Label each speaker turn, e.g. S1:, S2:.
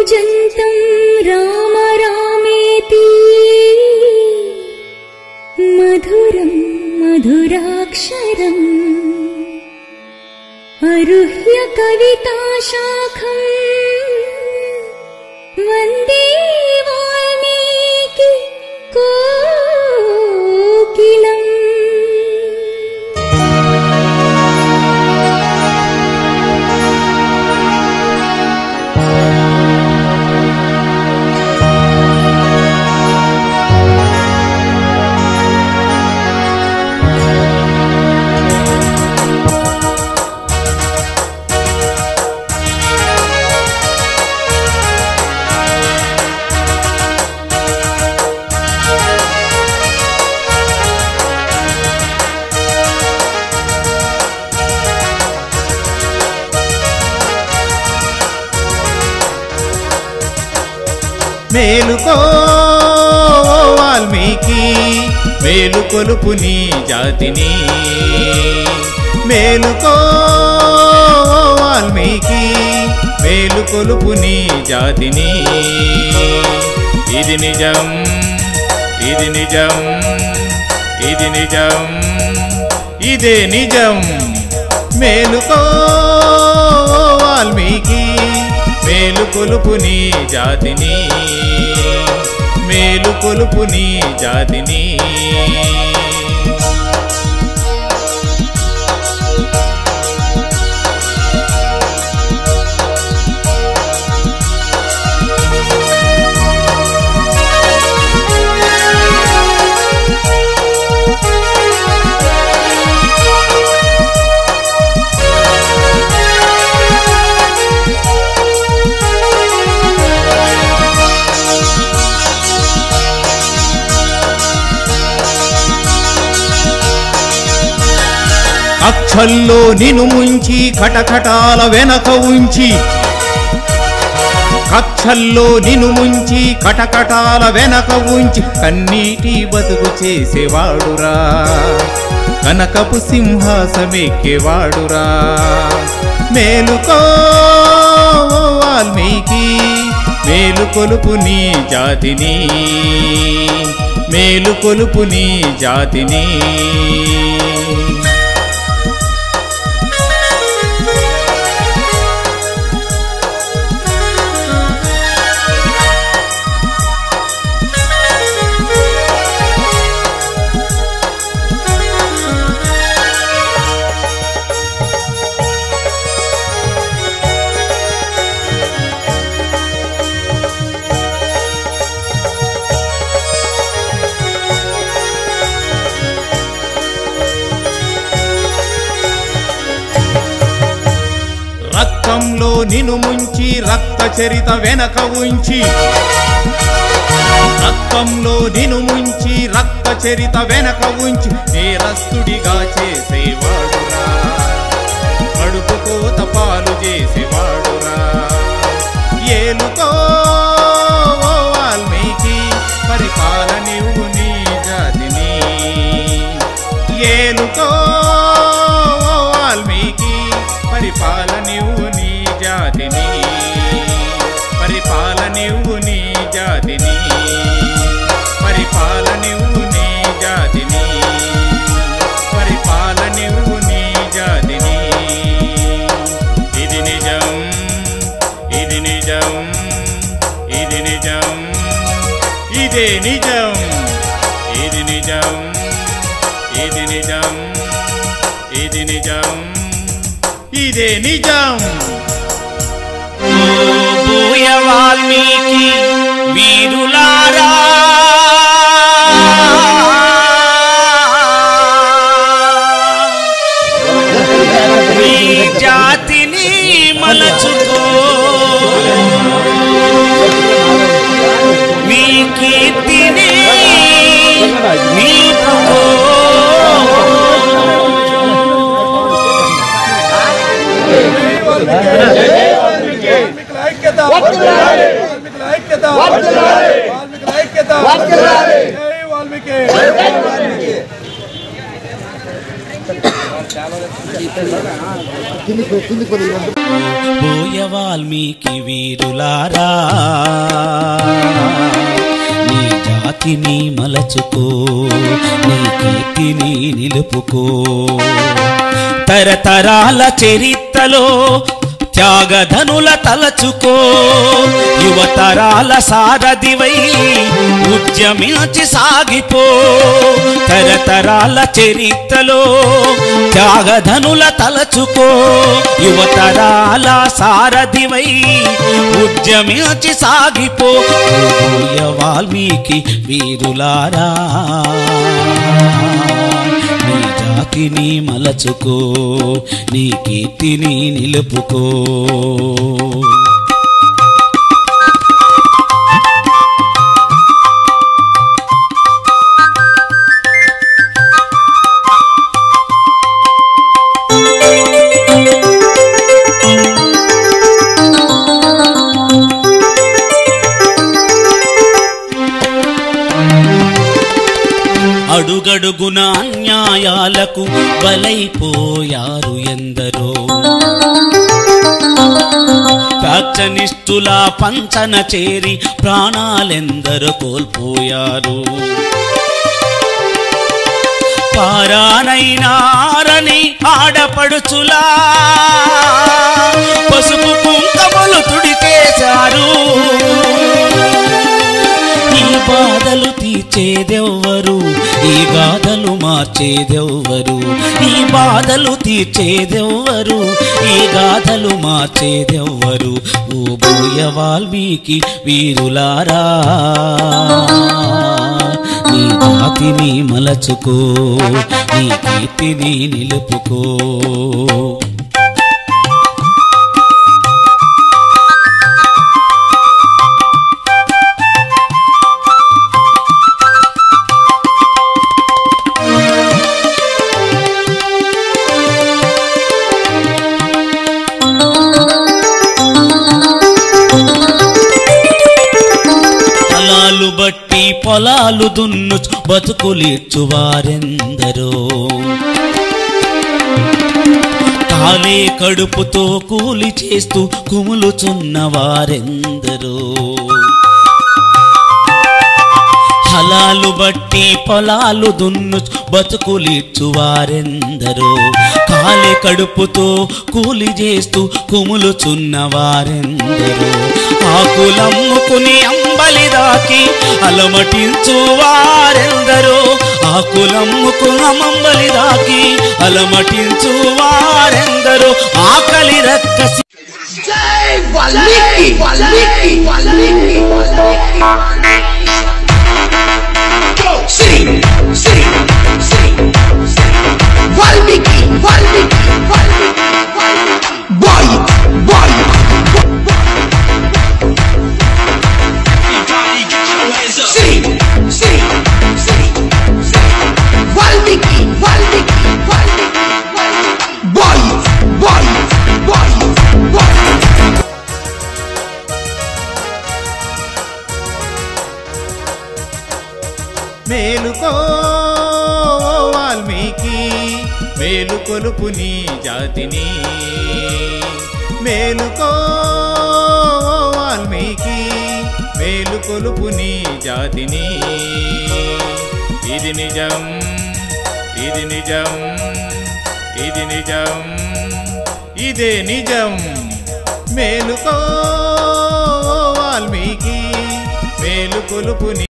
S1: कूजन्तं राम रामेति मधुरं मधुराक्षरम् अरुह्य कविताशाखम् वन्दे वाल्मीकि कोकिलम्
S2: మేలుకో ఓ వాల్మీకి మేలు కొలుపు నీ జాతిని మేలుకో ఓ వాల్మీకి మేలు కొలుపు నీ జాతిని ఇది నిజం ఇది నిజం ఇది నిజం ఇదే నిజం మేలుకో ఓ వాల్మీకి మేలు కొలుపు నీ జాతిని మేలు కొలుపు నీ జాతిని అక్షల్లో నిను ముంచి కటకటాల వెనక ఉంచి కక్షల్లో నిను ముంచి కటకటాల వెనక ఉంచి కన్నీటి బతుకు చేసేవాడురా కనకపు సింహాసమెక్కేవాడురా మేలుకో ఓ వాల్మీకి మేలు కొలుపు నీ జాతిని మేలు కొలుపు నీ జాతిని రక్తంలో నిను ముంచి రక్త చరిత వెనక ఉంచి రక్తంలో నిను ముంచి రక్త చరిత వెనక ఉంచి నేరస్తుడిగా చేసేవాడురా కడుపు కోత పాలు చేసేవాడురా ఏలుకో ఓ వాల్మీకి పరిపాలనివ్వు నీ జాతిని ఏలుకో ఓ వాల్మీకి పరిపాలనివ్వు నీ జాతిని పరిపాలనివ్వు నీ జాతిని పరిపాలనివ్వు నీ జాతిని పరిపాలనివ్వు నీ జాతిని ఇది నిజం ఇది నిజం ఇది నిజం ఇదే నిజం ఇది నిజం ఇది నిజం ఇది నిజం ఇదే నిజం
S3: భూయ వాల్మీకి వీరులారా మీ జాతిని మలచుకో మీ కీర్తిని నిలుపుకో
S4: వాల్మీకుల ఐక్యత వాల్మీకుల ఐక్యత వాల్మీకుల ఐక్యత జై వాల్మీకి
S3: బోయ వాల్మీకి వీరులారా నీ జాతిని మలచుకో నీ కీర్తిని నిలుపుకో తరతరాల చరిత్రలో త్యాగధనుల తలచుకో యువతరాల సారథివై ఉద్యమించి సాగిపో తరతరాల చరిత్రలో త్యాగధనుల తలచుకో యువతరాల సారథివై ఉద్యమించి సాగిపో ఓయ వాల్మీకి వీరులారా నీ జాతిని మలచుకో నీ కీర్తిని నిలుపుకో అడుగడుగున అన్యాయాలకు బలైపోయారు ఎందరో ఫ్యాక్షనిస్టుల పంచన చేరి ప్రాణాలెందరో కోల్పోయారు పారానైనారని ఆడపడుచులా పసుపు కుంకములు తుడికేశారు ఈ బాధలు తీర్చేదెవ్వరు ఈ గాథలు మార్చేదెవ్వరు ఈ బాధలు తీర్చేదెవ్వరు ఈ గాథలు మార్చేదెవ్వరు ఓ బోయ వాల్మీకి వీరులారా నీ జాతిని మలచుకో నీ కీర్తిని నిలుపుకో పొలాలు బట్టి పొలాలు దున్ను బతుకులిచ్చు వారెందరో కాలే కడుపుతో కూలి చేస్తూ కుములుచున్న వారెందరో హలాలు బట్టి పొలాలు దున్ను బతుకులిచ్చు వారెందరో కాలి కడుపుతో కూలి చేస్తూ కుములుచున్న వారెందరో ఆకులమ్ముకుని అంబలి దాకి అలమటించు వారెందరో ఆకులమ్ముకున్న మంబలి దాకి అలమటించు వారెందరో ఆకలి రక్కసి
S5: Valmiki, Valmiki, Valmiki, Valmiki. Sing, sing, sing, sing. Valmiki, Valmiki, Valmiki, Valmiki. Boy, boy. Sing, sing, sing, sing. Valmiki, Valmiki, Valmiki, Valmiki. Boy, boy, boy, boy.
S2: మేలుకో ఓ వాల్మీకి మేలు కొలుపు నీ జాతిని మేలుకో ఓ వాల్మీకి మేలు కొలుపు నీ జాతిని ఇది నిజం ఇది నిజం ఇది నిజం ఇదే నిజం మేలుకో ఓ వాల్మీకి మేలు కొలుపు నీ